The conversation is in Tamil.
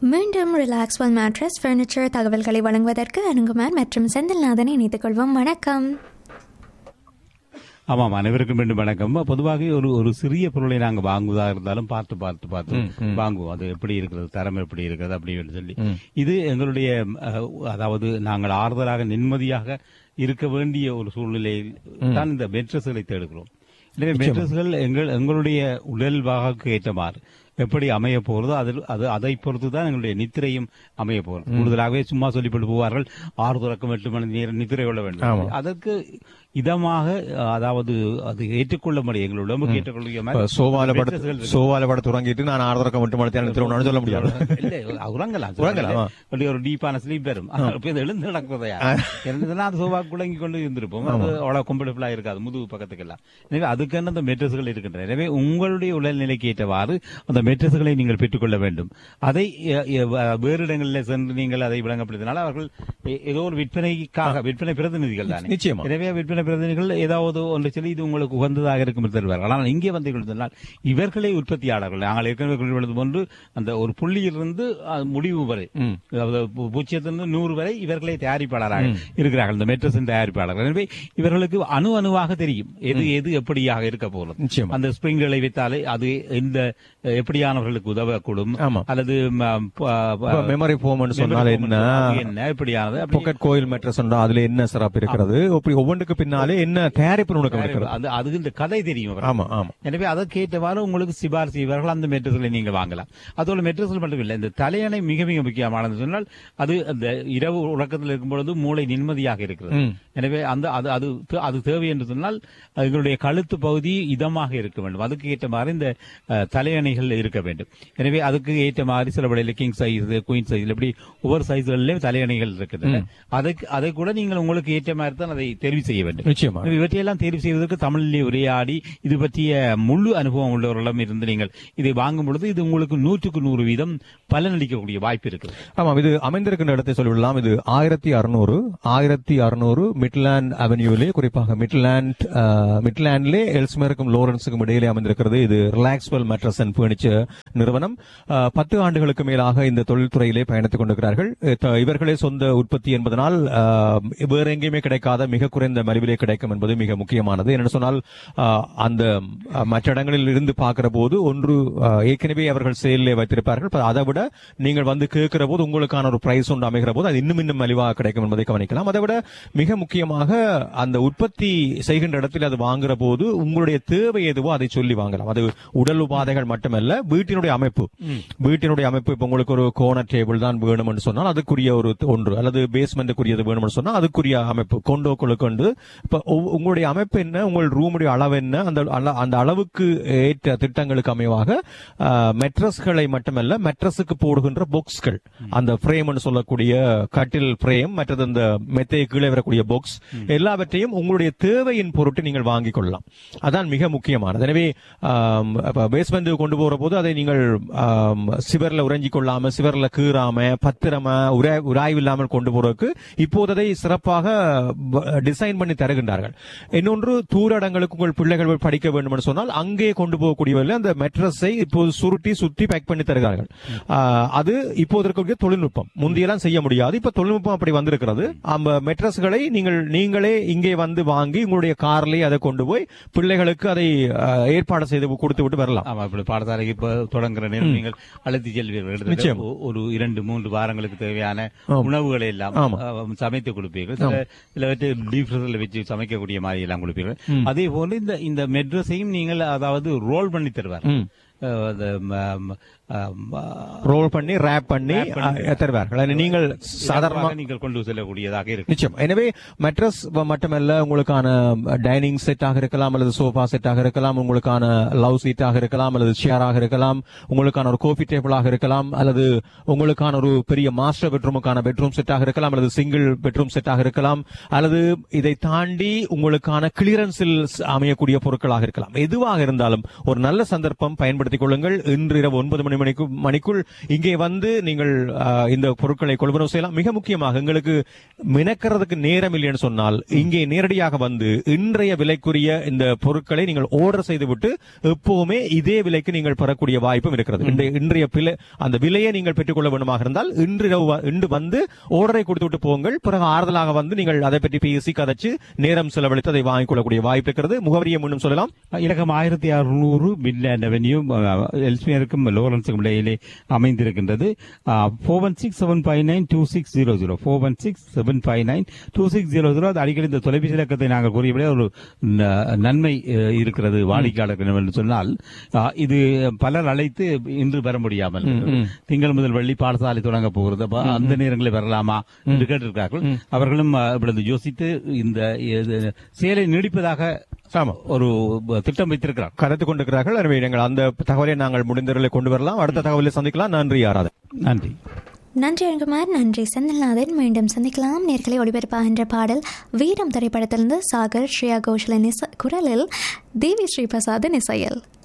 மீண்டும் ரிலாக்ஸ் ஒன் மேட்ரஸ் ஃபர்னிச்சர் தகவல்களை வழங்குவதற்கு அனுகுமார் மற்றும் செந்தில்நாதனை இணைத்துக் கொள்வோம் வணக்கம் ஆமாம் அனைவருக்கும் மீண்டும் வணக்கம் பொதுவாக ஒரு ஒரு சிறிய பொருளை நாங்கள் வாங்குவதா இருந்தாலும் பார்த்து பார்த்து பார்த்து வாங்குவோம் அது எப்படி இருக்கிறது தரம் எப்படி இருக்கிறது அப்படின்னு சொல்லி இது எங்களுடைய அஹ், அதாவது நாங்கள் ஆறுதலாக நிம்மதியாக இருக்க வேண்டிய ஒரு சூழ்நிலையில் தான் இந்த மெட்ரஸ்களை தேடுகிறோம் எனவே மெட்ரஸ்கள் எங்கள் எங்களுடைய உடல் வாக்கு ஏற்றமாறு எப்படி அமைய போறதோ அதில் அது அதை பொறுத்து தான் எங்களுடைய நித்திரையும் அமைய போகிறது கூடுதலாகவே சும்மா சொல்லிவிட்டு போவார்கள் ஆறு துறக்கம் எட்டு மணி நேரம் நித்திரை கொள்ள வேண்டும் அதற்கு இதமாக அதாவது அது ஏற்றுக்கொள்ள முடியும் எங்கள் உடம்புக்கு ஏற்றுக்கொள்ள இப்ப மாதிரி சோவால பட mattresகள் இருக்கு. சோவால பட தொடங்கிட்டு நான் ஆறுதரக்கம் மட்டும் மடத்தியான திருவண்ணு சொல்ல முடியாது இல்ல உறங்கலாம் உறங்கலாம், ஆ. அப்படி ஒரு டீப்பான ஸ்லீப் வரும் அப்ப இது எழுந்து நடக்கிறதையா இருந்ததுன்னா அது சோபா குழங்கி கொண்டு இருந்திருப்போம் அது அவ்வளவு கம்ஃபர்டபுளா இருக்காது முதுகு பக்கத்துக்கெல்லாம் எனவே அதுக்கான அந்த மெட்ரஸ்கள் இருக்கின்றன எனவே உங்களுடைய உடல்நிலைக்கு ஏற்றவாறு அந்த மெட்ரஸ்களை நீங்கள் பெற்றுக்கொள்ள வேண்டும் அதை எ- எ- வ- வேறு இடங்களில் சென்று நீங்கள் அதை விளங்கப்படுத்தினால் அவர்கள் எ- ஏதோ ஒரு விற்பனைக்காக விற்பனை பிரதிநிதிகள் தானே நிச்சயமா. எனவே விற்பனை பிரதிநிதிகள் ஏதாவது ஒன்று சொல்லி இது உங்களுக்கு உகந்ததாக இருக்கும் என்று தருவார்கள் ஆனால் இங்கே வந்து சொன்னால் இவர்களே உற்பத்தியாளர்கள் நாங்கள் ஏற்கனவே குறிப்பிடுவது போன்று அந்த ஒரு புள்ளியிலிருந்து அஹ், முடிவு வரை அதாவது பூ- பூஜ்ஜியத்திலிருந்து நூறு வரை இவர்களே தயாரிப்பாளராக இருக்கிறார்கள் இந்த மெட்ரஸின் தயாரிப்பாளர்கள் எனவே இவர்களுக்கு அணு அணுவாக தெரியும் எது எது எப்படியாக இருக்க போகிறது நிச்சயமா. அந்த ஸ்பிரிங்களை வைத்தாலே அது இந்த அஹ், எப்படியானவர்களுக்கு உதவக்கூடும் ஆமா. அல்லது ம, ப- ப- மெமரி போம் சொன்னால் memory என்ன foam அது என்ன எப்படியானது அப்படி பாக்கெட் கோயில் மெட்ரஸ் அதுல என்ன சிறப்பு இருக்கிறது அப்படி ஒவ்வொன்றுக்கு பின்னாலே என்ன தயாரிப்பு நுணுக்கம் இருக்கிறது அது அது இந்த கதை தெரியும் அவர்களுக்கு. ஆமா ஆமா எனவே அதை கேட்டவாறு உங்களுக்கு சிபாரிசு செய்வார்கள் அந்த மெட்ரஸ்களை நீங்க வாங்கலாம் அதோட மெட்ரஸ்கள் மட்டும் இல்லை இந்த தலையணை மிக மிக முக்கியமானது சொன்னால் அது அந்த இரவு உறக்கத்தில் இருக்கும் பொழுது மூளை நிம்மதியாக இருக்கிறது ம். எனவே அந்த அது அது தே- அது தேவை என்று சொன்னால் எங்களுடைய கழுத்து பகுதி இதமாக இருக்க வேண்டும் அதுக்கு ஏற்ற மாதிரி இந்த அஹ், தலையணைகள் இருக்க வேண்டும் எனவே அதுக்கு ஏற்ற மாதிரி சில வழியில் கிங் சைஸ் குயின் சைஸ் இப்படி ஒவ்வொரு சைஸ்களிலும் தலையணைகள் இருக்கின்றன அதுக்கு அதை கூட நீங்கள் உங்களுக்கு ஏற்ற மாதிரி தான் அதை தெரிவு செய்ய வேண்டும் நிச்சயமா எனவே இவற்றையெல்லாம் தேர்வு செய்வதற்கு தமிழிலே உரையாடி இது பற்றிய முழு அனுபவம் உள்ளவர்களிடம் இருந்து நீங்கள் இதை வாங்கும் பொழுது இது உங்களுக்கு நூற்றுக்கு நூறு வீதம் பலனளிக்கக்கூடிய வாய்ப்பு இருக்குது ஆமாம் இது அமைந்திருக்கின்ற இடத்தை சொல்லிவிடலாம் இது ஆயிரத்தி அறுநூறு ஆயிரத்தி அறுநூறு மிட்லாண்ட் அவென்யூலே குறிப்பாக மிட்லாண்ட் அஹ், மிட்லாண்ட்லே எல்ஸ்மேருக்கும் லோரன்ஸுக்கும் இடையிலே அமைந்திருக்கிறது இது ரிலாக்ஸ்வெல் மேட்ரஸ் அண்ட் ஃபர்னிச்சர் நிறுவனம் அஹ், பத்து ஆண்டுகளுக்கு மேலாக இந்த தொழில்துறையிலே பயணித்துக் கொண்டிருக்கிறார்கள் அஹ், த- இவர்களே சொந்த உற்பத்தி என்பதனால் அஹ், வேற எங்கேயுமே கிடைக்காத மிக குறைந்த மலிவிலே கிடைக்கும் என்பது மிக முக்கியமானது என்னென்னு சொன்னால் அஹ், அந்த அஹ், மற்ற இடங்களில் இருந்து பார்க்கிற போது ஒன்று அஹ், ஏற்கனவே அவர்கள் செயலிலே வைத்திருப்பார்கள் இப்ப அதை விட நீங்கள் வந்து கேட்கிற போது உங்களுக்கான ஒரு பிரைஸ் ஒன்று அமைகிற போது அது இன்னும் இன்னும் மலிவாக கிடைக்கும் என்பதை கவனிக்கலாம் அதை விட மிக முக்கியமாக அந்த உற்பத்தி செய்கின்ற இடத்தில் அது வாங்குற போது உங்களுடைய தேவை எதுவோ அதை சொல்லி வாங்கலாம் அது உடல் உபாதைகள் மட்டுமல்ல வீட்டினுடைய அமைப்பு வீட்டினுடைய அமைப்பு இப்ப உங்களுக்கு ஒரு கோண டேபிள் தான் வேணும் என்று சொன்னால் அதுக்குரிய ஒரு ஒன்று அல்லது பேஸ்மெண்ட்டுக்குரியது வேணும் என்று சொன்னால் அதுக்குரிய அமைப்பு கொண்டோ கொண்டு இப்ப ஒவ்- உங்களுடைய அமைப்பு என்ன உங்கள் ரூமுடைய அளவு என்ன அந்த அள- அந்த அளவுக்கு ஏற்ற திட்டங்களுக்கு அமைவாக மெட்ரஸ்களை மட்டுமல்ல மெட்ரஸுக்கு போடுகின்ற பொக்ஸ்கள் அந்த ஃப்ரேம் சொல்லக்கூடிய கட்டில் ஃப்ரேம் மற்றது அந்த மெத்தையை கீழே வரக்கூடிய பொக்ஸ் எல்லாவற்றையும் உங்களுடைய தேவையின் பொருட்டு நீங்கள் வாங்கிக் கொள்ளலாம் அதான் மிக முக்கியமானது எனவே பேஸ்மெண்ட் கொண்டு போற போது அதை நீங்கள் ஆம், சிவர்ல உறைஞ்சிக் கொள்ளாம சிவர்ல கீறாம பத்திரமா உராய் உராய்வு இல்லாமல் கொண்டு போறதுக்கு இப்போது அதை சிறப்பாக டிசைன் பண்ணி தருகின்றார்கள் இன்னொன்று தூர இடங்களுக்கு உங்கள் பிள்ளைகள் படிக்க வேண்டும் என்று சொன்னால் அங்கே கொண்டு போகக்கூடியவர்கள் அந்த மெட்ரஸை இப்போது சுருட்டி சுத்தி பேக் பண்ணி தருகிறார்கள் ஆஹ், அது இப்போது இருக்கக்கூடிய தொழில்நுட்பம் முந்தியெல்லாம் செய்ய முடியாது இப்ப தொழில்நுட்பம் அப்படி வந்திருக்கிறது அந்த மெட்ரஸ்களை நீங்கள் நீங்களே இங்கே வந்து வாங்கி உங்களுடைய கார்லயே அதை கொண்டு போய் பிள்ளைகளுக்கு அதை ஆஹ், ஏற்பாடு செய்து கொடுத்து விட்டு வரலாம் ஆமா இப்படி பாடசாலைக்கு இப்ப தொடங்குற நேரம் நீங்கள் அழைத்து செல்வீர்கள் கிட்டத்தட்ட நிச்சயம். ஒ- ஒரு இரண்டு மூன்று வாரங்களுக்கு தேவையான ஆமா. உணவுகளை எல்லாம் ஆமா. அஹ், சமைத்து கொடுப்பீர்கள் சில சிலவற்றை டீப் ஃப்ரீசர்ல வச்சு சமைக்கக்கூடிய மாதிரி எல்லாம் கொடுப்பீர்கள் அதே போல இந்த இந்த மெட்ரஸையும் நீங்கள் அதாவது ரோல் பண்ணி தருவார் ம். அஹ், அது, ம, ம, அஹ், ம, ரோல் பண்ணி ரேப் பண்ணி ஆஹ், தருவார்கள் அது நீங்கள் சாதாரணமா இலகுவாக நீங்கள் கொண்டு செல்லக்கூடியதாக இருக்கு நிச்சயம் எனவே மெட்ரஸ் மட்டுமல்ல உங்களுக்கான டைனிங் செட்டாக இருக்கலாம் அல்லது சோஃபா செட்டாக இருக்கலாம் உங்களுக்கான லவ் சீட்டாக இருக்கலாம் அல்லது சேராக இருக்கலாம் உங்களுக்கான ஒரு கோபி டேபிளாக இருக்கலாம் அல்லது உங்களுக்கான ஒரு பெரிய மாஸ்டர் பெட்ரூமுக்கான பெட்ரூம் செட்டாக இருக்கலாம் அல்லது சிங்கிள் பெட்ரூம் செட்டாக இருக்கலாம் அல்லது இதை தாண்டி உங்களுக்கான கிளியரன்ஸில் அமையக்கூடிய பொருட்களாக இருக்கலாம் எதுவாக இருந்தாலும் ஒரு நல்ல சந்தர்ப்பம் பயன்படுத்தி பயன்படுத்திக் கொள்ளுங்கள் இன்று இரவு ஒன்பது மணி மணிக்கு மணிக்குள் இங்கே வந்து நீங்கள் ஆஹ், இந்த பொருட்களை கொள்வனவு செய்யலாம் மிக முக்கியமாக எங்களுக்கு மினக்கிறதுக்கு நேரம் இல்லைன்னு சொன்னால் இங்கே நேரடியாக வந்து இன்றைய விலைக்குரிய இந்த பொருட்களை நீங்கள் ஆர்டர் செய்துவிட்டு எப்பவுமே இதே விலைக்கு நீங்கள் பெறக்கூடிய வாய்ப்பும் இருக்கிறது இன்றைய- இன்றைய பிழை- அந்த விலையை நீங்கள் பெற்றுக்கொள்ள வேண்டுமாக இருந்தால் இன்று இரவு வ- இன்று வந்து ஆர்டரை கொடுத்து விட்டு போங்கள் பிறகு ஆறுதலாக வந்து நீங்கள் அதை பற்றி பேசி கதைச்சு நேரம் செலவழித்து அதை வாங்கிக் கொள்ளக்கூடிய வாய்ப்பு இருக்கிறது முகவரியை முன்னும் சொல்லலாம் இலக்கம் ஆயிரத்தி அறுநூறு மிட்லேண்ட் அவென்யூ எல்ஸ்மியருக்கும் லோரன்ஸுக்கும் இடையிலே அமைந்திருக்கின்றது four one six seven five nine two six zero zero four one six seven five nine two six zero zero அது அடிக்கடி இந்த தொலைபேசி இலக்கத்தை நாங்கள் கூறியபடியே ஒரு ந- நன்மை அஹ், இருக்கிறது வாடிக்கையாளர்கள் என்று சொன்னால் அஹ், இது பலர் அழைத்து இன்று வர முடியாமல் இருக்கிறது. திங்கள் முதல் வெள்ளி பாடசாலை தொடங்க போகிறது அப்ப அந்த நேரங்களில் வரலாமா என்று கேட்டிருக்கிறார்கள் அவர்களும் அஹ், இப்பொழுது யோசித்து இந்த இது, செயலை நீடிப்பதாக ஆமா. ஒரு திட்டம் வைத்திருக்கிறார் கருத்து கொண்டிருக்கிறார்கள் எனவே நீங்கள் அந்த தகவலை நாங்கள் முடிந்தவர்களை கொண்டு வரலாம் அடுத்த தகவலை சந்திக்கலாம் நன்றி ஆராதன் நன்றி நன்றி அருங்குமார் நன்றி செந்தில்நாதன் மீண்டும் சந்திக்கலாம் நேர்களை ஒளிபரப்பாகின்ற பாடல் வீரம் திரைப்படத்திலிருந்து சாகர் ஸ்ரேயா கோஷலின் இசை- குரலில் தேவி ஸ்ரீபிரசாத்தின் இசையில்